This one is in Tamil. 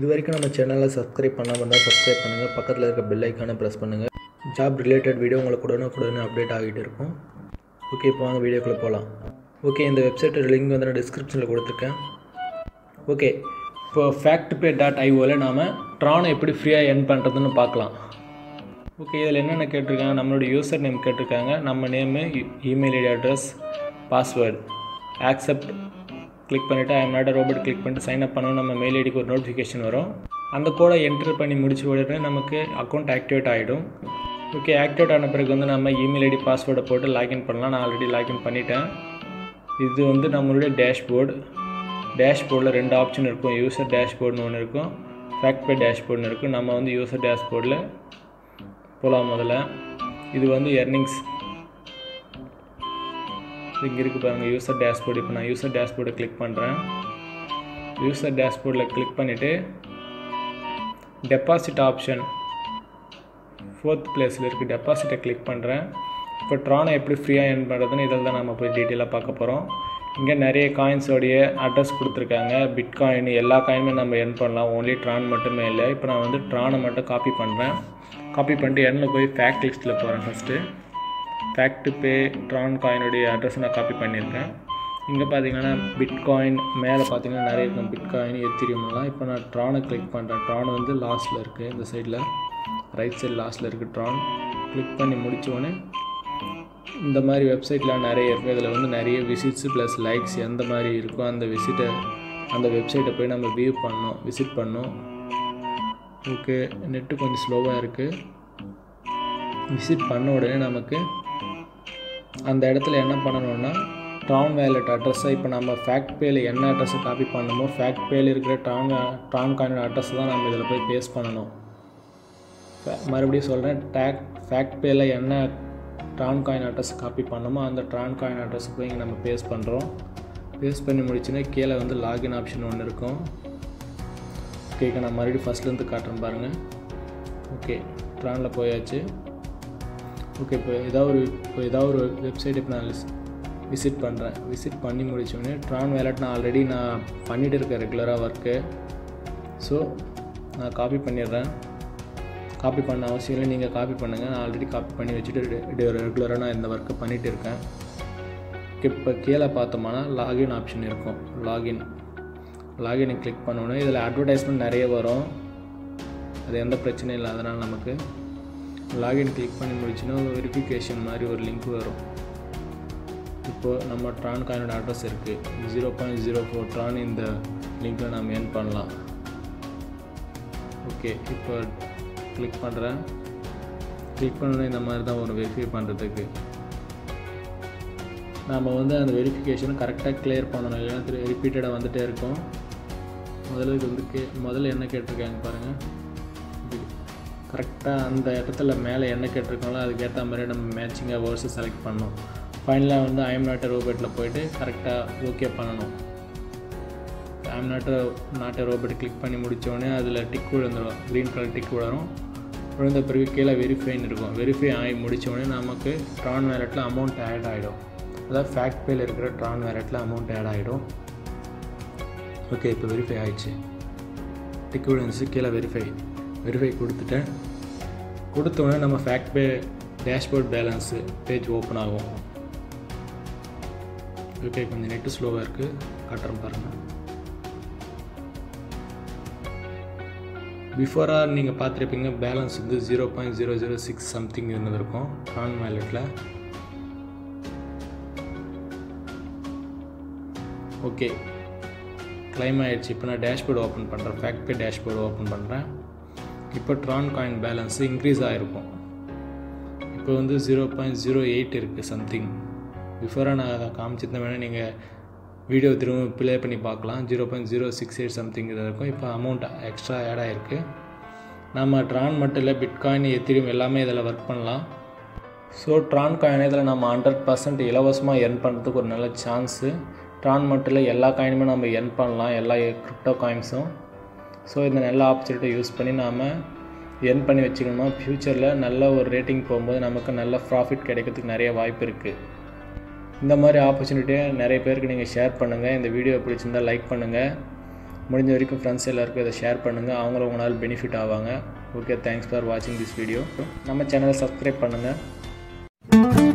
வரைக்கும் நம்ம சேனலை சப்ஸ்கிரைப் பண்ணாமல் இருந்தால் சப்ஸ்கிரைப் பண்ணுங்கள் பக்கத்தில் இருக்க பெல் ஐக்கானை ப்ரெஸ் பண்ணுங்கள் ஜாப் ரிலேட்டட் வீடியோ உங்களுக்கு உடனுக்குடனே அப்டேட் ஆகிட்டு இருக்கும் ஓகே இப்போ வாங்க வீடியோக்குள்ளே போகலாம் ஓகே இந்த வெப்சைட்டோட லிங்க் வந்து நான் டிஸ்கிரிப்ஷனில் கொடுத்துருக்கேன் ஓகே இப்போ ஃபேக்ட் பே டாட் ஐஓவில் நாம் ட்ரானை எப்படி ஃப்ரீயாக எர்ன் பண்ணுறதுன்னு பார்க்கலாம் ஓகே இதில் என்னென்ன கேட்டிருக்காங்க நம்மளோட யூசர் நேம் கேட்டிருக்காங்க நம்ம name email ID address password accept click பண்ணிவிட்டு ஐம் நாட் ரோபோட் கிளிக் பண்ணிட்டு சைன் அப் பண்ணணும் நம்ம மெயில் ஐடிக்கு ஒரு நோட்டிஃபிகேஷன் வரும் அந்த கோடை என்ட்ரு பண்ணி முடிச்ச உடனே நமக்கு அக்கௌண்ட் ஆக்டிவேட் ஆகிடும் ஓகே ஆக்டிவேட் ஆன பிறகு வந்து நம்ம இமெயில் ஐடி பாஸ்வேர்டை போட்டு லாகின் பண்ணலாம் நான் ஆல்ரெடி லாகின் பண்ணிட்டேன் இது வந்து நம்மளுடைய டேஷ்போர்டு டேஷ்போர்டில் ரெண்டு ஆப்ஷன் இருக்கும் யூசர் டேஷ்போர்டுன்னு ஒன்று இருக்கும் ஃபேக்ட் பே டேஷ்போர்டுன்னு இருக்கும் நம்ம வந்து யூசர் டேஷ்போர்டில் போகலாம் முதல்ல இது வந்து எர்னிங்ஸ் இங்கே இருக்குது பாருங்கள் யூசர் டேஷ்போர்டு இப்போ நான் யூசர் டேஷ்போர்டை கிளிக் பண்ணுறேன் யூசர் டேஷ்போர்டில் கிளிக் பண்ணிவிட்டு டெபாசிட் ஆப்ஷன் ஃபோர்த் பிளேஸில் இருக்குது டெபாசிட்டை கிளிக் பண்ணுறேன் இப்போ ட்ரானை எப்படி ஃப்ரீயாக எர்ன் பண்ணுறதுன்னு இதில் தான் நம்ம போய் டீட்டெயிலாக பார்க்க போகிறோம் இங்கே நிறைய காயின்ஸோடைய அட்ரஸ் கொடுத்துருக்காங்க பிட்காயின் எல்லா காயினுமே நம்ம எர்ன் பண்ணலாம் ஓன்லி ட்ரான் மட்டுமே இல்லை இப்போ நான் வந்து ட்ரானை மட்டும் காப்பி பண்ணுறேன் காப்பி பண்ணிட்டு எண்ணில் போய் ஃபேக்ட் லிஸ்ட்டில் போகிறேன் ஃபஸ்ட்டு ஃபேக்ட் பே ட்ரான் காயினுடைய அட்ரஸ் நான் காப்பி பண்ணியிருக்கேன் இங்கே பார்த்தீங்கன்னா பிட்காயின் மேலே பார்த்தீங்கன்னா நிறைய இருக்கும் பிட்காயின் எத்திரியம்லாம் இப்போ நான் ட்ரானை கிளிக் பண்ணுறேன் ட்ரான் வந்து லாஸ்ட்டில் இருக்குது இந்த சைடில் ரைட் சைடு லாஸ்ட்டில் இருக்குது ட்ரான் கிளிக் பண்ணி முடித்தோடனே இந்த மாதிரி வெப்சைட்லாம் நிறைய இருக்குது இதில் வந்து நிறைய விசிட்ஸ் ப்ளஸ் லைக்ஸ் எந்த மாதிரி இருக்கோ அந்த விசிட்டை அந்த வெப்சைட்டை போய் நம்ம வியூ பண்ணோம் விசிட் பண்ணோம் ஓகே நெட்டு கொஞ்சம் ஸ்லோவாக இருக்குது விசிட் பண்ண உடனே நமக்கு அந்த இடத்துல என்ன பண்ணணும்னா ட்ரான் வேலட் அட்ரஸை இப்போ நம்ம ஃபேக்ட் பேயில் என்ன அட்ரஸை காப்பி பண்ணணுமோ ஃபேக்ட் பேயில் இருக்கிற ட்ரான் ட்ரான் காயின் அட்ரஸ் தான் நம்ம இதில் போய் பேஸ்ட் பண்ணணும் மறுபடியும் சொல்கிறேன் டேக் ஃபேக்ட் பேயில் என்ன ட்ரான் காயின் அட்ரஸ் காப்பி பண்ணோமோ அந்த ட்ரான் காயின் அட்ரஸ் போய் இங்கே நம்ம பேஸ்ட் பண்ணுறோம் பேஸ்ட் பண்ணி முடிச்சுன்னா கீழே வந்து லாகின் ஆப்ஷன் ஒன்று இருக்கும் ஓகே நான் மறுபடியும் ஃபஸ்ட்லேருந்து காட்டுறேன் பாருங்கள் ஓகே ட்ரானில் போயாச்சு ஓகே இப்போ ஏதாவது ஒரு இப்போ ஏதாவது ஒரு வெப்சைட் இப்போ நான் விசிட் பண்ணுறேன் விசிட் பண்ணி முடித்தோடனே ட்ரான் வேலட் நான் ஆல்ரெடி நான் பண்ணிகிட்டு இருக்கேன் ரெகுலராக ஒர்க்கு ஸோ நான் காப்பி பண்ணிடுறேன் காப்பி பண்ண அவசியம் இல்லை நீங்கள் காப்பி பண்ணுங்கள் நான் ஆல்ரெடி காப்பி பண்ணி வச்சுட்டு ரெகுலராக நான் இந்த ஒர்க்கை பண்ணிகிட்டு இருக்கேன் இப்போ கீழே பார்த்தோம்னா லாகின் ஆப்ஷன் இருக்கும் லாகின் லாகினை கிளிக் பண்ணோன்னே இதில் அட்வர்டைஸ்மெண்ட் நிறைய வரும் அது எந்த பிரச்சனையும் இல்லை அதனால் நமக்கு லாகின் கிளிக் பண்ணி முடிச்சுன்னா வெரிஃபிகேஷன் மாதிரி ஒரு லிங்க் வரும் இப்போது நம்ம ட்ரான் காயினோட அட்ரஸ் இருக்குது zero point zero four Tron இந்த லிங்க்கில் நம்ம ஏர்ன் பண்ணலாம் ஓகே இப்போ கிளிக் பண்ணுறேன் கிளிக் பண்ணோன்னே இந்த மாதிரி தான் வரும் வெரிஃபை பண்ணுறதுக்கு நாம் வந்து அந்த வெரிஃபிகேஷனை கரெக்டாக கிளியர் பண்ணணும் இல்லைன்னா ரிப்பீட்டடாக வந்துகிட்டே இருக்கும் முதல்ல இது வந்து கே முதல்ல என்ன கேட்டிருக்காங்க பாருங்கள் கரெக்டாக அந்த இடத்துல மேலே என்ன கேட்டிருக்கோங்களோ அதுக்கேற்ற மாதிரி நம்ம மேட்சிங்காக வேர்ட்ஸை செலக்ட் பண்ணணும் ஃபைனலாக வந்து ஐஎம் நாட் ரோபோட்டில் போயிட்டு கரெக்டாக ஓகே பண்ணணும் I'm not not robot click பண்ணி முடித்தோடனே அதில் டிக் விழுந்துடும் க்ரீன் கலர் டிக் விழுறோம் விழுந்த பிறகு கீழே வெரிஃபைன்னு இருக்கும் வெரிஃபை ஆகி முடித்தோடனே நமக்கு ட்ரான் வேலெட்டில் அமௌண்ட் ஆட் ஆகிடும் அதாவது ஃபேக்ட் பேயில் இருக்கிற ட்ரான் வேலெட்டில் அமௌண்ட் ஆட் ஆகிடும் ஓகே இப்போ வெரிஃபை ஆகிடுச்சு டிக் விழுந்துச்சு கீழே வெரிஃபை வெரிஃபை கொடுத்துட்டேன் கொடுத்தோடனே நம்ம FaucetPay dashboard balance page open ஆகும் ஓகே கொஞ்சம் நெட்டு ஸ்லோவாக இருக்குது காட்டுறேன் பாருங்கள் பிஃபோராக நீங்கள் பார்த்துருப்பீங்க பேலன்ஸ் வந்து zero point zero zero six something இருந்திருக்கும் ட்ரான் வேலெட்டில் ஓகே கிளைம் ஆகிடுச்சு இப்போ நான் டேஷ்போர்டு ஓப்பன் பண்ணுறேன் ஃபேக்ட் பே டேஷ்போர்டு ஓப்பன் பண்ணுறேன் இப்போ ட்ரான் காயின் பேலன்ஸு இன்க்ரீஸ் ஆகிருக்கும் இப்போ வந்து ஜீரோ பாயிண்ட் ஜீரோ எயிட் இருக்குது சம்திங் பிஃபோராக நான் காமிச்சிருந்தேன் வேணால் நீங்கள் வீடியோ திரும்ப ப்ளே பண்ணி பார்க்கலாம் zero point zero six eight something இதில் இருக்கும் இப்போ அமௌண்ட் எக்ஸ்ட்ரா ஆட் ஆகிருக்கு நம்ம ட்ரான் மட்டும் இல்லை பிட்காயின் எத்திரியும் எல்லாமே இதில் ஒர்க் பண்ணலாம் ஸோ ட்ரான் காயின் இதில் நம்ம ஹண்ட்ரட் பர்சன்ட் இலவசமாக எர்ன் பண்ணுறதுக்கு ஒரு நல்ல சான்ஸு ட்ரான் மட்டும் இல்லை எல்லா காயினுமே நம்ம எர்ன் பண்ணலாம் எல்லா கிரிப்டோ காயின்ஸும் ஸோ இந்த நல்ல ஆப்பர்ச்சுனிட்டியை யூஸ் பண்ணி நாம் எர்ன் பண்ணி வச்சுக்கணுமா ஃப்யூச்சரில் நல்ல ஒரு ரேட்டிங் போகும்போது நமக்கு நல்ல ப்ராஃபிட் கிடைக்கிறதுக்கு நிறைய வாய்ப்பு இருக்குது இந்த மாதிரி ஆப்பர்ச்சுனிட்டியை நிறைய பேருக்கு நீங்கள் ஷேர் பண்ணுங்கள் இந்த வீடியோ பிடிச்சிருந்தால் லைக் பண்ணுங்கள் முடிஞ்ச வரைக்கும் ஃப்ரெண்ட்ஸ் எல்லாருக்கும் இதை ஷேர் பண்ணுங்கள் அவங்களும் உங்களால் பெனிஃபிட் ஆவாங்க ஓகே தேங்க்ஸ் ஃபார் வாட்சிங் திஸ் வீடியோ நம்ம சேனலை சப்ஸ்கிரைப் பண்ணுங்கள்